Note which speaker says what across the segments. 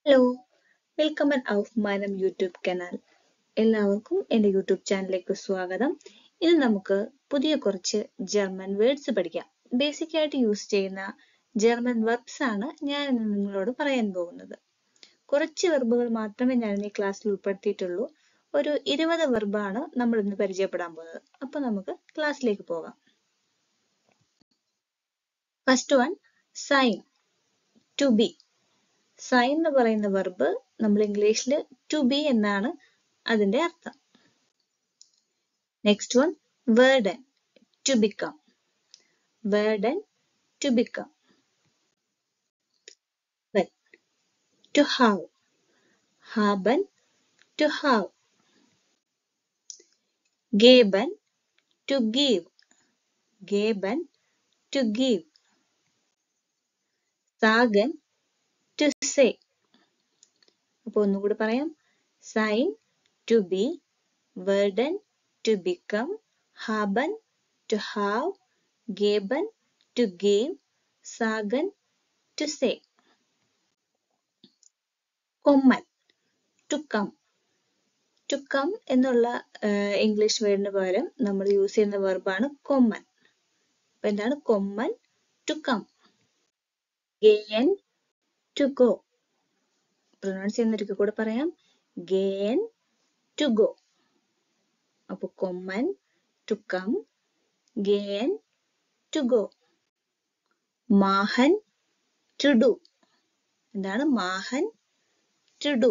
Speaker 1: hello welcome ഔഫ് മൈനം YouTube കനാൽ എല്ലാവർക്കും എൻ്റെ യൂട്യൂബ് ചാനലിലേക്ക് സ്വാഗതം ഇന്ന് നമുക്ക് പുതിയ കുറച്ച് ജർമ്മൻ വേർഡ്സ് പഠിക്കാം ബേസിക് ആയിട്ട് യൂസ് ചെയ്യുന്ന ജർമ്മൻ വെർബ്സ് ആണ് ഞാൻ ഇന്ന് നിങ്ങളോട് പറയാൻ പോകുന്നത് കുറച്ച് വെർബുകൾ മാത്രമേ ഞാൻ ഈ ക്ലാസ്സിൽ ഉൾപ്പെടുത്തിയിട്ടുള്ളൂ ഒരു ഇരുപത് വെർബാണ് നമ്മൾ ഇന്ന് പരിചയപ്പെടാൻ പോകുന്നത് അപ്പൊ നമുക്ക് ക്ലാസ്സിലേക്ക് പോകാം ഫസ്റ്റ് വൺ സൈൻ ടു ബി സൈൻ എന്ന് പറയുന്ന വെർബ് നമ്മൾ ഇംഗ്ലീഷിൽ ടു ബി എന്നാണ് അതിന്റെ അർത്ഥം നെക്സ്റ്റ് വൺ വേർഡൻ ടു ബിക്കം വേർഡൻ ടു ബിക്കം ടു ഹാവ് ഹാബൻ ടു ഹാവ് ഗേബൻ ടു ഗീവ് ഗേബൻ ടു ഗീവ് സാഗൻ ടു സേ അപ്പൊ ഒന്നുകൂടി പറയാം സൈൻ ടു ബി വേർഡൻ ടു ബിക്കം ഹാബൻ ടു ഹാവ് ഗേബൻ ടു ഗീവ് സാഗൻ ടു സേ കൊമ്മൻ ടു കം ടു കം എന്നുള്ള ഇംഗ്ലീഷ് വേർഡിന് പകരം നമ്മൾ യൂസ് ചെയ്യുന്ന വെർബാണ് കൊമ്മൻ അപ്പൊ എന്താണ് കൊമ്മൻ ടു കം ഗേൻ ടു ഗോ പ്രൊനൗൺസ് ചെയ്യുന്നൊരിക്കൽ കൂടെ പറയാം ഗേൻ ടു ഗോ അപ്പൊ കൊമ്മൻ ടു കം ഗേൻ ടു ഗോ മാഹൻ ടു ഡു എന്താണ് മാഹൻ ടു ഡു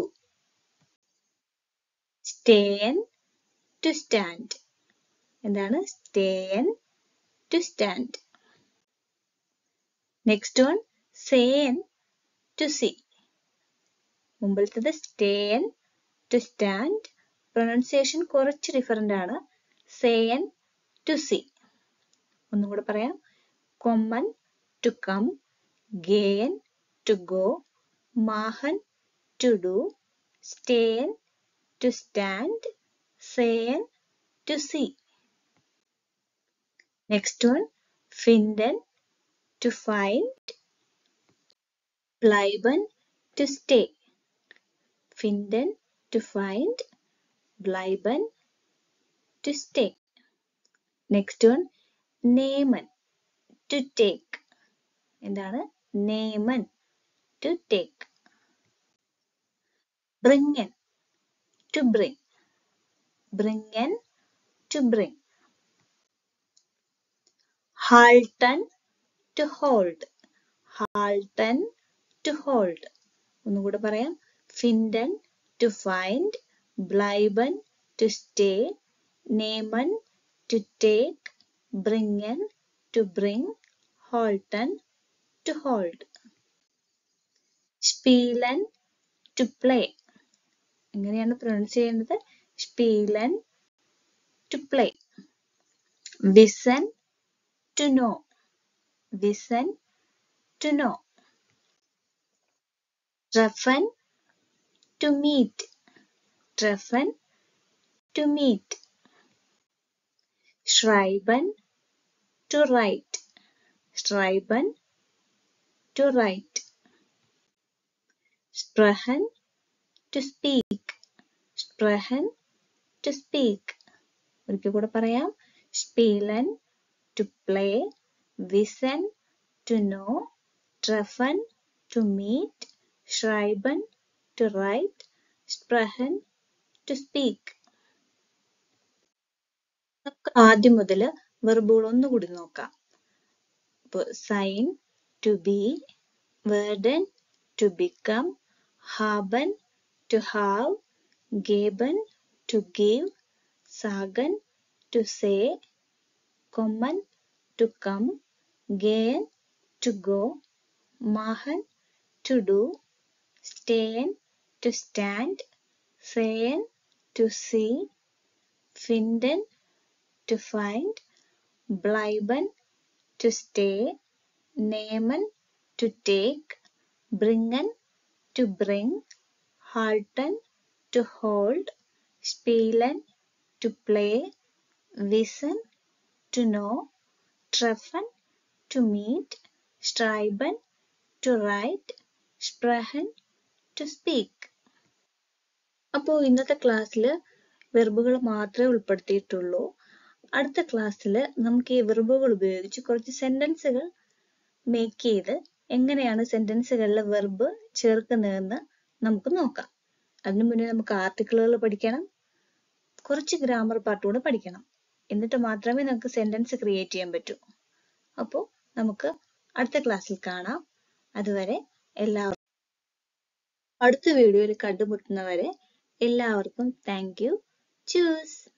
Speaker 1: സ്റ്റേയൻ ടു സ്റ്റാൻഡ് എന്താണ് സ്റ്റേയൻ ടു സ്റ്റാൻഡ് നെക്സ്റ്റ് വൺ സേയൻ ടു സി മുമ്പിലത്തത് സ്റ്റേയൻ ടു സ്റ്റാൻഡ് പ്രൊനൗൺസിയേഷൻ കുറച്ച് ഡിഫറെന്റ് ആണ് സേയൻ ടു സി ഒന്നും കൂടെ പറയാം കൊമ്മൻ ടു കം ഗേയൻ ടു ഗോ മാഹൻ ടു ഡു സ്റ്റേയൻ ടു സ്റ്റാൻഡ് സേയൻ ടു സി നെക്സ്റ്റ് വൺ ഫിൻഡൻ to find bleiben to stay finden to find bleiben to stay next one nehmen to take എന്താണ് nehmen to take bringen to bring bringen to bring halten to hold halten to hold ഒന്നുകൂടെ പറയാം ഫിൻഡൻ to find ബ്ലൈബൻ to stay നേമൻ to take ബ്രിങ്ങൻ to bring ഹോൾട്ടൻ to hold സ്പീലൻ to play എങ്ങനെയാണ് പ്രൊനൗൺസ് ചെയ്യുന്നത് സ്പീലൻ ടു പ്ലേ വിസൻ ടു നോ വിസൻ to know treffen to meet treffen to meet schreiben to write schreiben to write sprechen to speak sprechen to speak ഒരിക്കൽ കൂടെ പറയാം സ്പീലൻ ടു പ്ലേ വിസൻ ടു നോ ട്രഫൻ to meet schreiben to write sprechen to speak നമുക്ക് ആദ്യം മുതൽ വെർബുകൾ ഒന്നുകൂടി നോക്കാം ഇപ്പോൾ സൈൻ ടു ബി വേർഡൻ ടു ബിക്കം ഹാബൻ ടു ഹാവ് ഗേബൻ ടു ഗീവ് സാഗൻ ടു സേ കൊമ്മൻ ടു കം ഗേൻ ടു ഗോ മാഹൻ ടു ഡു സ്റ്റേൻ ടു സ്റ്റാൻഡ് സേൻ ടു സീ ഫിൻഡൻ ടു ഫൈൻഡ് ബ്ലൈബൻ ടു സ്റ്റേ നേമൻ ടു ടേക്ക് ബ്രിങ്ങൻ ടു ബ്രിങ് ഹാൾട്ടൻ ടു ഹോൾഡ് സ്പീലൻ ടു പ്ലേ വിസൻ ടു നോ ട്രഫൻ ടു മീറ്റ് സ്ട്രൈബൻ to write, sprechen, to to speak അപ്പോൾ ഇന്നത്തെ ക്ലാസ്സിൽ വെർബുകൾ മാത്രമേ ഉൾപ്പെടുത്തിയിട്ടുള്ളൂ അടുത്ത ക്ലാസ്സിൽ നമുക്ക് ഈ വെർബുകൾ ഉപയോഗിച്ച് കുറച്ച് സെന്റൻസുകൾ മേക്ക് ചെയ്ത് എങ്ങനെയാണ് സെന്റൻസുകളിൽ വെർബ് ചേർക്കുന്നതെന്ന് നമുക്ക് നോക്കാം അതിനു മുന്നേ നമുക്ക് ആർട്ടിക്കിളുകൾ പഠിക്കണം കുറച്ച് ഗ്രാമർ പാർട്ട് കൂടെ പഠിക്കണം എന്നിട്ട് മാത്രമേ നമുക്ക് സെന്റൻസ് ക്രിയേറ്റ് ചെയ്യാൻ പറ്റൂ അപ്പോൾ നമുക്ക് അടുത്ത ക്ലാസ്സിൽ കാണാം അതുവരെ എല്ലാവർക്കും അടുത്ത വീഡിയോയിൽ കണ്ടുമുട്ടുന്നവരെ എല്ലാവർക്കും താങ്ക് യു ചൂസ്